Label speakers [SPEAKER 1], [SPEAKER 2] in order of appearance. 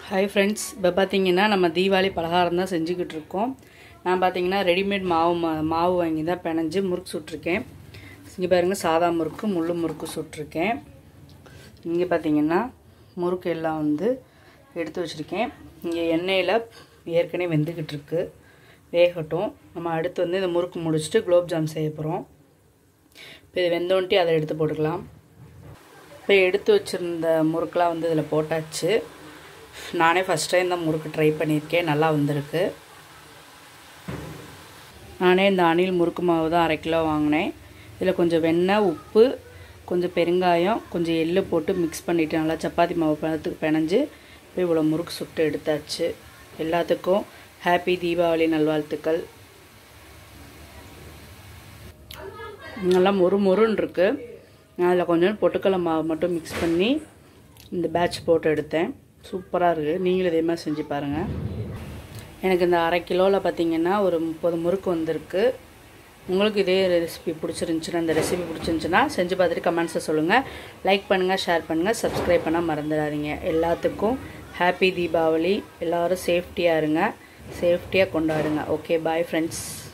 [SPEAKER 1] hi friends இப்போ பார்த்தீங்கன்னா நம்ம தீபாவளி பலகாரம் தான் செஞ்சுக்கிட்டு இருக்கோம் நான் பார்த்தீங்கன்னா ரெடிமேட் மாவு மா- மாவு வாங்கி தான் பிணைஞ்சு முறுக்கு சுட்டிருக்கேன் இங்கே பாருங்கள் சாதா முறுக்கு முள்ளு முறுக்கு சுட்டிருக்கேன் இங்கே பார்த்தீங்கன்னா முறுக்கு எல்லாம் வந்து எடுத்து வச்சுருக்கேன் இங்கே எண்ணெயில் ஏற்கனவே வெந்துக்கிட்டு இருக்கு வேகட்டும் நம்ம அடுத்து வந்து இந்த முறுக்கு முடிச்சுட்டு குலோப் ஜாம் செய்ய போகிறோம் இப்போ இது வெந்தோன்ட்டி அதை எடுத்து போட்டுக்கலாம் இப்போ எடுத்து வச்சுருந்த முறுக்கெலாம் வந்து இதில் போட்டாச்சு நானே ஃபஸ்ட் டைம் தான் முறுக்கு ட்ரை பண்ணியிருக்கேன் நல்லா வந்திருக்கு நானே இந்த அணில் முறுக்கு மாவு தான் அரை கிலோ வாங்கினேன் இதில் கொஞ்சம் வெண்ணெய் உப்பு கொஞ்சம் பெருங்காயம் கொஞ்சம் எள்ளு போட்டு மிக்ஸ் பண்ணிவிட்டு நல்லா சப்பாத்தி மாவு பழத்துக்கு பிணைஞ்சு இப்போ இவ்வளோ முறுக்கு சுட்டு எடுத்தாச்சு எல்லாத்துக்கும் ஹாப்பி தீபாவளி நல்வாழ்த்துக்கள் நல்லா மொறு மொறுன்னு இருக்குது நான் அதில் கொஞ்சம் பொட்டுக்கடலை மாவு மட்டும் மிக்ஸ் பண்ணி இந்த பேட்ச் போட்டு எடுத்தேன் சூப்பராக இருக்குது நீங்களும் இதே மாதிரி செஞ்சு பாருங்கள் எனக்கு இந்த அரை கிலோவில் பார்த்தீங்கன்னா ஒரு முப்பது முறுக்கு வந்திருக்கு உங்களுக்கு இதே ரெசிபி பிடிச்சிருந்துச்சுன்னா இந்த ரெசிபி பிடிச்சிருந்துச்சுன்னா செஞ்சு பார்த்துட்டு கமெண்ட்ஸை சொல்லுங்கள் லைக் பண்ணுங்கள் ஷேர் பண்ணுங்கள் சப்ஸ்கிரைப் பண்ண மறந்துடாதீங்க எல்லாத்துக்கும் ஹாப்பி தீபாவளி எல்லோரும் சேஃப்டியாக இருங்க சேஃப்டியாக கொண்டாடுங்க ஓகே பாய் ஃப்ரெண்ட்ஸ்